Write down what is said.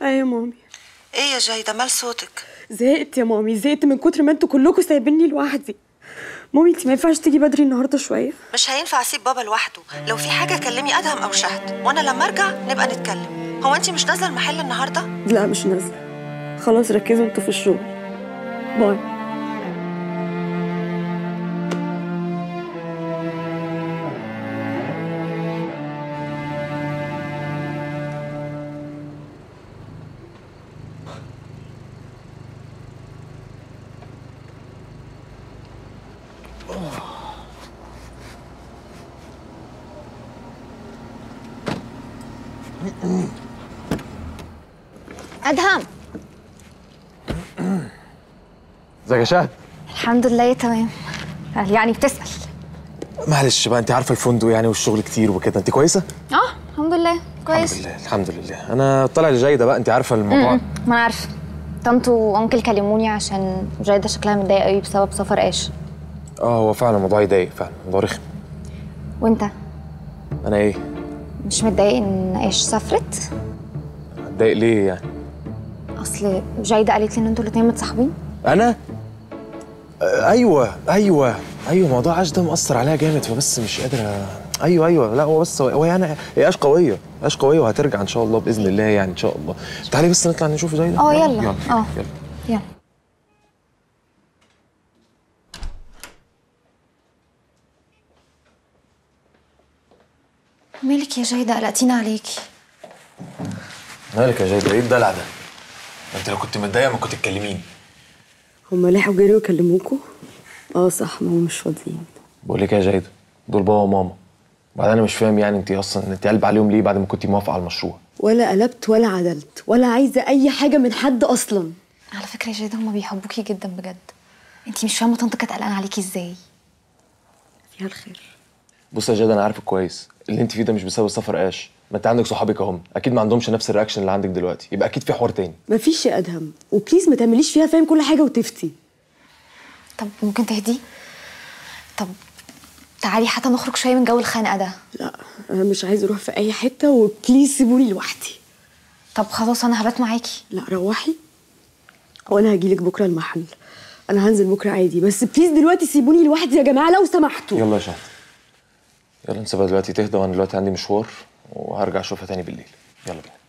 ايه يا مامي ايه يا جيدة مال صوتك زهقت يا مامي زهقت من كتر ما انتوا كلكم سايبيني لوحدي مامي انت ما ينفعش تيجي بدري النهارده شويه مش هينفع اسيب بابا لوحده لو في حاجة كلمي ادهم او شهد وانا لما ارجع نبقى نتكلم هو انت مش نازلة المحل النهاردة لا مش نازله خلاص ركزوا انتوا في الشغل باي ادهم ازيك يا شهد الحمد لله تمام يعني بتسأل معلش بقى انت عارفه الفندق يعني والشغل كتير وكده انت كويسه اه الحمد لله كويس الحمد لله الحمد لله انا طالع لجايده بقى انت عارفه الموضوع ما انا عارفه طنط وانكل كلموني عشان جايده شكلها متضايقه قوي بسبب سفر ايش اه هو فعلا الموضوع يضايق فعلا الموضوع رخم وانت انا ايه مش متضايق ان ايش سافرت اتضايق ليه يعني اصل جايده قالت لي ان انتوا الاتنين متصاحبين انا آه، ايوه ايوه ايوه موضوع عاش ده مأثر عليها جامد فبس مش قادر أ- ايوه ايوه لا هو بس هو- هو يعني هي اش قويه اش قويه وهترجع ان شاء الله باذن الله يعني ان شاء الله تعالي بس نطلع نشوف زي ده اه يلا يلا اه يلا يلا مالك يا جايده قلقتينا عليكي مالك يا جايده ايه الدلع ده؟ انت لو كنت متضايقه ما كنت تكلميني هما لحقوا جريوا يكلموكوا اه صح ما هم مش فاضيين بقول لك إيه يا جايده دول بابا وماما وبعدين انا مش فاهم يعني انت اصلا انت قلب عليهم ليه بعد ما كنتي موافقه على المشروع ولا قلبت ولا عدلت ولا عايزه اي حاجه من حد اصلا على فكره يا جايده هما بيحبوكي جدا بجد انتي مش فاهمه طنط كانت قلقانه عليكي ازاي فيها الخير بص يا جاده انا عارفك كويس اللي انت فيه ده مش بسبب سفر اش ما انت عندك صحابك اهم اكيد ما عندهمش نفس الرياكشن اللي عندك دلوقتي يبقى اكيد في حوار تاني مفيش يا ادهم وبليز ما تعمليش فيها فاهم كل حاجه وتفتي طب ممكن تهدي طب تعالي حتى نخرج شويه من جو الخنقه ده لا انا مش عايزه اروح في اي حته وبليز سيبوني لوحدي طب خلاص انا هبات معاكي لا روحي وانا هجيلك بكره المحل انا هنزل بكره عادي بس بليز دلوقتي سيبوني لوحدي يا جماعه لو سمحتوا يلا يا شهد يلا نسيبها دلوقتي تهدى وانا دلوقتي عندي مشوار وهرجع اشوفها تاني بالليل يلا بينا